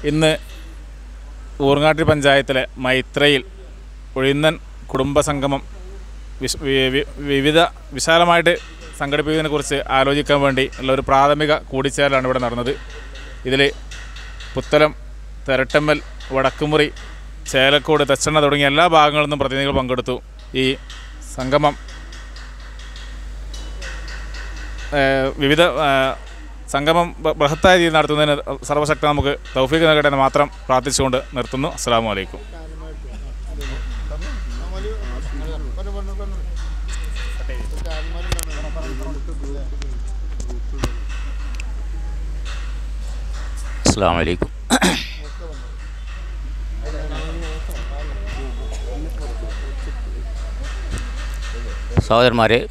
ഇന്ന് ഊർങ്ങാട്ടി പഞ്ചായത്തിലെ മൈത്രയിൽ ഒഴിന്നൻ കുടുംബസംഗമം വിശ് വി- വി- വിവിധ വിശാലമായിട്ട് സംഘടിപ്പിക്കുന്നതിനെക്കുറിച്ച് ആലോചിക്കാൻ വേണ്ടി ഉള്ള ഒരു പ്രാഥമിക കൂടിച്ചേരലാണ് ഇവിടെ നടന്നത് ഇതിൽ പുത്തലം തെരട്ടമ്മൽ വടക്കുമുറി ചേലക്കോട് തെച്ചെണ്ണ തുടങ്ങിയ എല്ലാ ഭാഗങ്ങളിൽ നിന്നും പ്രതിനിധികൾ പങ്കെടുത്തു ഈ സംഗമം ഏഹ് വിവിധ ഏഹ് സംഗമം ബ- ബൃഹത്തായ രീതിയിൽ നടത്തുന്നതിന് സർവശക്ത നമുക്ക് തൗഫീഖ് നൽകട്ടെ എന്ന് മാത്രം പ്രാർത്ഥിച്ചുകൊണ്ട് നിർത്തുന്നു അസ്സാം വലൈക്കും അസ്സാം വലൈക്കും സഹോദരന്മാരെ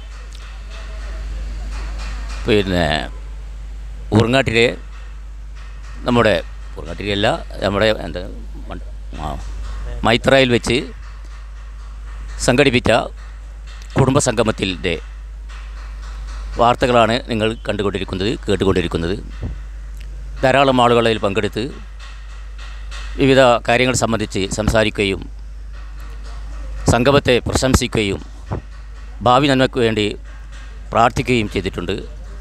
പിന്നെ ഉറങ്ങാട്ടിലെ നമ്മുടെ ഉറങ്ങാട്ടിലല്ല നമ്മുടെ എന്താ മൺ- ആ, മൈത്രയിൽ വെച്ച് സംഘടിപ്പിച്ച കുടുംബസംഗമത്തിൻ്റെ വാർത്തകളാണ് നിങ്ങൾ കണ്ടുകൊണ്ടിരിക്കുന്നത് കേട്ടുകൊണ്ടിരിക്കുന്നത് ധാരാളം ആളുകൾ അതിൽ പങ്കെടുത്ത് വിവിധ കാര്യങ്ങൾ സംബന്ധിച്ച് സംസാരിക്കുകയും സംഗമത്തെ പ്രശംസിക്കുകയും ഭാവി നന്മയ്ക്ക് വേണ്ടി പ്രാർത്ഥിക്കുകയും ചെയ്തിട്ടുണ്ട്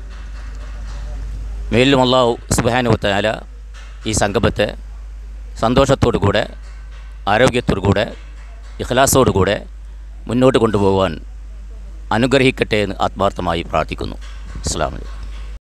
മേലും അള്ളാഹു സുബാനുവത്താല ഈ സംഗമത്തെ സന്തോഷത്തോടു കൂടെ ആരോഗ്യത്തോടു കൂടെ ഇഖ്ലാസോടു കൂടെ മുന്നോട്ട് കൊണ്ടുപോകാൻ അനുഗ്രഹിക്കട്ടെ എന്ന് ആത്മാർത്ഥമായി പ്രാർത്ഥിക്കുന്നു അസ്സാം വലൈക്കും